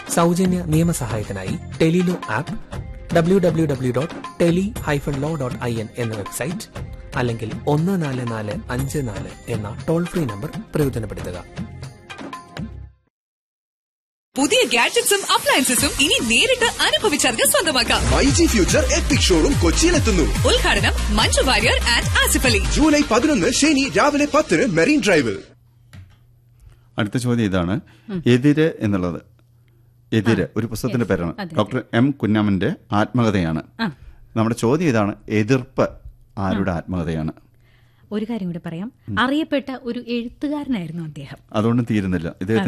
സൗജന്യ നിയമസഹായത്തിനായി tele law app W W W dot tele hyphen law dot I N എന്ന website അല്ലെങ്കിൽ ഒന്ന് നാല് നാല് അഞ്ച് നാല് എന്ന ടോൾ ഫ്രീ നമ്പർ പ്രയോജനപ്പെടുത്തുക പുതിയ ഗാഡ്ജറ്റ്സും അപ്ലയൻസസും ഇനി നേരിട്ട് അനുഭവിച്ചറിഞ്ഞ് സ്വന്തമാക്കാം my G future epic showroom കൊച്ചിയിലെത്തുന്നു ഉദ്ഘാടനം മഞ്ജു വാര്യർ ആൻഡ് ആസിഫ് അലി ജൂലൈ പതിനൊന്ന് ശനി രാവിലെ പത്തിന് മെറീൻ ഡ്രൈവിൽ അടുത്ത ചോദ്യം ഇതാണ് എതിര് എന്നുള്ളത് എതിര് ഒരു പുസ്തകത്തിന്റെ പേരാണ് ഡോക്ടർ എം കുഞ്ഞമ്മന്റെ ആത്മകഥയാണ് നമ്മുടെ ചോദ്യം ഇതാണ് എതിർപ്പ് ആരുടെ ആത്മകഥയാണ് ഒരു കാര്യം കൂടി പറയാം അറിയപ്പെട്ട ഒരു എഴുത്തുകാരനായിരുന്നു അദ്ദേഹം അതുകൊണ്ടും തീരുന്നില്ല ഇദ്ദേഹത്തിന്